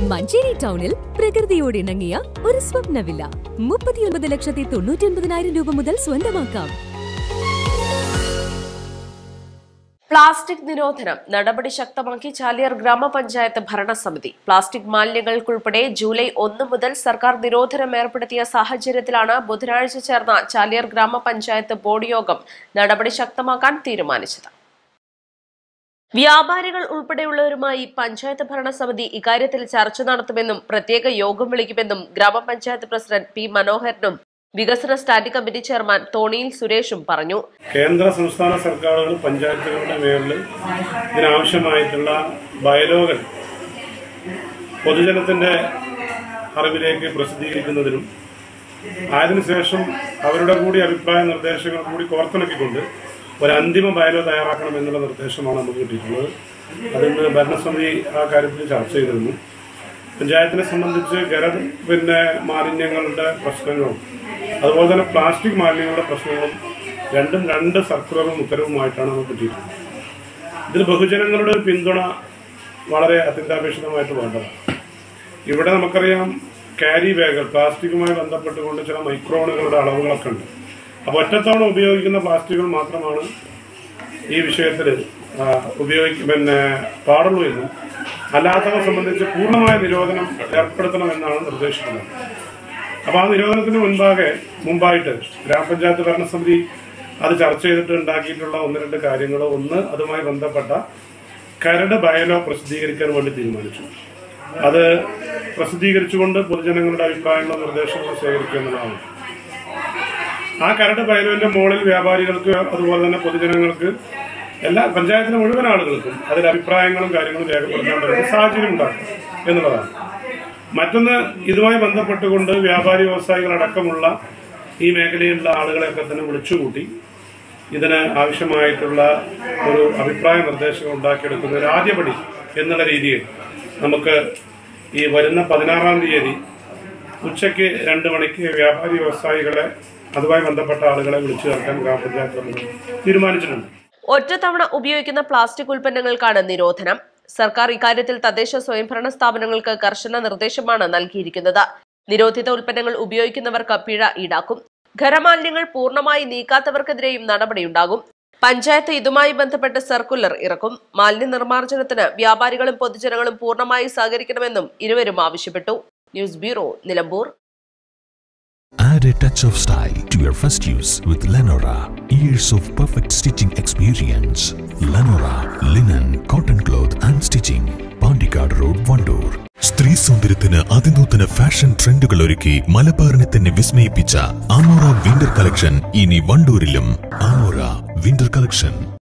മഞ്ചേരി ടൗണിൽ പ്രകൃതിയോട് ഇണങ്ങിയ ഒരു സ്വപ്ന വില്ല മുപ്പത്തിയൊൻപത് ലക്ഷത്തി തൊണ്ണൂറ്റി ഒൻപതിനായിരം രൂപ മുതൽ സ്വന്തമാക്കാം പ്ലാസ്റ്റിക് നിരോധനം നടപടി ശക്തമാക്കി ചാലിയാർ ഗ്രാമപഞ്ചായത്ത് ഭരണസമിതി പ്ലാസ്റ്റിക് മാലിന്യങ്ങൾക്കുൾപ്പെടെ ജൂലൈ ഒന്ന് മുതൽ സർക്കാർ നിരോധനം ഏർപ്പെടുത്തിയ സാഹചര്യത്തിലാണ് ബുധനാഴ്ച ചേർന്ന ചാലിയാർ ഗ്രാമപഞ്ചായത്ത് ബോർഡ് യോഗം നടപടി ശക്തമാക്കാൻ തീരുമാനിച്ചത് വ്യാപാരികൾ ഉൾപ്പെടെയുള്ളവരുമായി പഞ്ചായത്ത് ഭരണസമിതി ഇക്കാര്യത്തിൽ ചർച്ച നടത്തുമെന്നും പ്രത്യേക യോഗം വിളിക്കുമെന്നും ഗ്രാമപഞ്ചായത്ത് പ്രസിഡന്റ് പി മനോഹരനും വികസന സ്റ്റാൻഡിംഗ് കമ്മിറ്റി ചെയർമാൻ തോണിയിൽ സുരേഷും പറഞ്ഞു കേന്ദ്ര സംസ്ഥാന സർക്കാരുകൾ പഞ്ചായത്തുകളുടെ മേളിൽ ഇതിനാവശ്യമായിട്ടുള്ള ബയലോകൾ പൊതുജനത്തിന്റെ അറിവിലേക്ക് പ്രസിദ്ധീകരിക്കുന്നതിനും അതിനുശേഷം അവരുടെ കൂടി അഭിപ്രായ നിർദ്ദേശങ്ങൾ കൂടി കോർത്തിണക്കിക്കൊണ്ട് ഒരു അന്തിമ ബയലോ തയ്യാറാക്കണം എന്നുള്ള നിർദ്ദേശമാണ് നമുക്ക് കിട്ടിയിട്ടുള്ളത് അതിന്ന് ഭരണസമിതി ആ കാര്യത്തിൽ ചർച്ച ചെയ്തിരുന്നു പഞ്ചായത്തിനെ സംബന്ധിച്ച് ഖര പിന്നെ മാലിന്യങ്ങളുടെ പ്രശ്നങ്ങളും അതുപോലെ തന്നെ പ്ലാസ്റ്റിക് മാലിന്യങ്ങളുടെ പ്രശ്നങ്ങളും രണ്ടും രണ്ട് സർക്കുലറും ഉത്തരവുമായിട്ടാണ് നമുക്ക് കിട്ടിയിട്ടുള്ളത് ഇതിൽ ബഹുജനങ്ങളുടെ ഒരു പിന്തുണ വളരെ അത്യന്താപേക്ഷിതമായിട്ട് വേണ്ടതാണ് ഇവിടെ നമുക്കറിയാം ക്യാരി ബാഗുകൾ പ്ലാസ്റ്റിക്കുമായി ബന്ധപ്പെട്ടുകൊണ്ട് ചില മൈക്രോണുകളുടെ അളവുകളൊക്കെ ഉണ്ട് അപ്പോൾ ഒറ്റത്തവണ ഉപയോഗിക്കുന്ന പ്ലാസ്റ്റിക്കുകൾ മാത്രമാണ് ഈ വിഷയത്തിൽ ഉപയോഗിക്കും പിന്നെ പാടുള്ളൂ എന്നും അല്ലാത്തവ സംബന്ധിച്ച് പൂർണ്ണമായ നിരോധനം ഏർപ്പെടുത്തണമെന്നാണ് നിർദ്ദേശിക്കുന്നത് അപ്പോൾ ആ നിരോധനത്തിന് മുൻപാകെ മുമ്പായിട്ട് ഗ്രാമപഞ്ചായത്ത് ഭരണസമിതി അത് ചർച്ച ചെയ്തിട്ട് ഉണ്ടാക്കിയിട്ടുള്ള ഒന്ന് രണ്ട് കാര്യങ്ങൾ ഒന്ന് അതുമായി ബന്ധപ്പെട്ട കരട് ബയലോ പ്രസിദ്ധീകരിക്കാൻ വേണ്ടി തീരുമാനിച്ചു അത് പ്രസിദ്ധീകരിച്ചുകൊണ്ട് പൊതുജനങ്ങളുടെ അഭിപ്രായങ്ങളും നിർദ്ദേശങ്ങളും ശേഖരിക്കുക എന്നുള്ളതാണ് ആ കരട് ബയലോന്റെ മുകളിൽ വ്യാപാരികൾക്ക് അതുപോലെ തന്നെ പൊതുജനങ്ങൾക്ക് എല്ലാ പഞ്ചായത്തിലെ മുഴുവൻ ആളുകൾക്കും അതിൽ അഭിപ്രായങ്ങളും കാര്യങ്ങളും രേഖപ്പെടുത്തേണ്ട ഒരു സാഹചര്യം ഉണ്ടാക്കും എന്നുള്ളതാണ് മറ്റൊന്ന് ഇതുമായി ബന്ധപ്പെട്ടുകൊണ്ട് വ്യാപാരി വ്യവസായികളടക്കമുള്ള ഈ മേഖലയിലുള്ള ആളുകളെയൊക്കെ തന്നെ വിളിച്ചുകൂട്ടി ഇതിന് ആവശ്യമായിട്ടുള്ള ഒരു അഭിപ്രായ നിർദ്ദേശങ്ങൾ ഉണ്ടാക്കിയെടുക്കുന്ന ഒരു ആദ്യപടി എന്നുള്ള രീതിയിൽ നമുക്ക് ഈ വരുന്ന പതിനാറാം തീയതി ഉച്ചയ്ക്ക് രണ്ട് മണിക്ക് വ്യാപാരി വ്യവസായികളെ അതുമായി ബന്ധപ്പെട്ട ആളുകളെ വിളിച്ചു ചേർക്കാൻ ഗ്രാമപഞ്ചായത്ത് കമ്മിറ്റി തീരുമാനിച്ചിട്ടുണ്ട് ഒറ്റത്തവണ ഉപയോഗിക്കുന്ന പ്ലാസ്റ്റിക് ഉൽപ്പന്നങ്ങൾക്കാണ് നിരോധനം സർക്കാർ ഇക്കാര്യത്തിൽ തദ്ദേശ സ്വയംഭരണ സ്ഥാപനങ്ങൾക്ക് കർശന നിർദ്ദേശമാണ് നൽകിയിരിക്കുന്നത് നിരോധിത ഉൽപ്പന്നങ്ങൾ ഉപയോഗിക്കുന്നവർക്ക് പിഴ ഈടാക്കും ഖരമാലിന്യങ്ങൾ പൂർണ്ണമായി നീക്കാത്തവർക്കെതിരെയും നടപടിയുണ്ടാകും പഞ്ചായത്ത് ഇതുമായി ബന്ധപ്പെട്ട് സർക്കുലർ ഇറക്കും മാലിന്യ നിർമ്മാർജ്ജനത്തിന് വ്യാപാരികളും പൊതുജനങ്ങളും പൂർണ്ണമായി സഹകരിക്കണമെന്നും ഇരുവരും ആവശ്യപ്പെട്ടു news bureau Nilambur Add a touch of style to your first use with Lenora. Years of perfect stitching experience. Lenora, linen, cotton cloth and stitching. Pandikad Road, Vandoor. സ്ത്രീ സൗന്ദര്യത്തിന് അതിനൂതന ഫാഷൻ ട്രെൻഡുകൾ ഒരുക്കി മലബാറിനെ തന്നെ വിസ്മയിപ്പിച്ച ആമോറ വിന്റർ കളക്ഷൻ ഇനി വണ്ടൂരിലും ആമോറ വിന്റർ കളക്ഷൻ